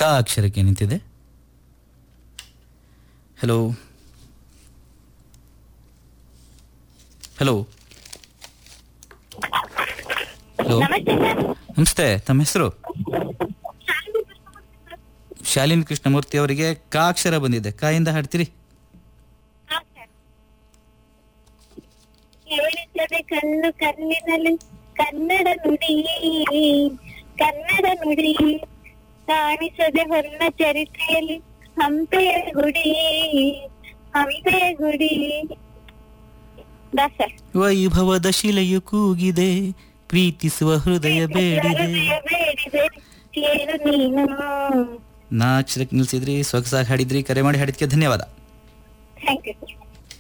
ಕ ಅಕ್ಷರಕ್ಕೆ ನಿಂತಿದೆ ಹಲೋ ಹಲೋ ಹಲೋ ನಮಸ್ತೆ ಸರ್ ನಮಸ್ತೆ ತಮ್ಮ ಹೆಸರು ಶಾಲಿನಿ ಕೃಷ್ಣಮೂರ್ತಿ ಅವರಿಗೆ ಕ ಅಕ್ಷರ ಬಂದಿದೆ ಕಾಯಿಂದ ಹಾಡ್ತೀರಿ ಹಾ, ಸರ್. ಕೇಳಿಸದೆ ಕಣ್ಣು ಕಣ್ಣಿನಲ್ಲಿ ಕನ್ನಡ ನುಡಿ ಕನ್ನಡ ನುಡಿ ಕಾಣಿಸದೆ ಹೊನ್ನ ಚರಿತ್ರೆಯಲ್ಲಿ ಹಂಪೆಯ ಗುಡಿ ಹಂಪೆಯ ಗುಡಿ ದಾ ಸರ್ ವೈಭವದ ಶಿಲೆಯು ಕೂಗಿದೆ ಪ್ರೀತಿಸುವ ಹೃದಯ ಬೇಡಿದೆ ಹೃದಯ ಬೇಡಿದೆ ಕೇಳು ನೀನು ನಾ ಅಕ್ಷರಕ್ಕೆ ನಿಲ್ಸಿದ್ರಿ ಸೊಗಸಾಗಿ ಹಾಡಿದ್ರಿ ಕರೆ ಮಾಡಿ ಹಾಡಿದ್ಕೆ ಧನ್ಯವಾದ ಥ್ಯಾಂಕ್ ಯು ಸರ್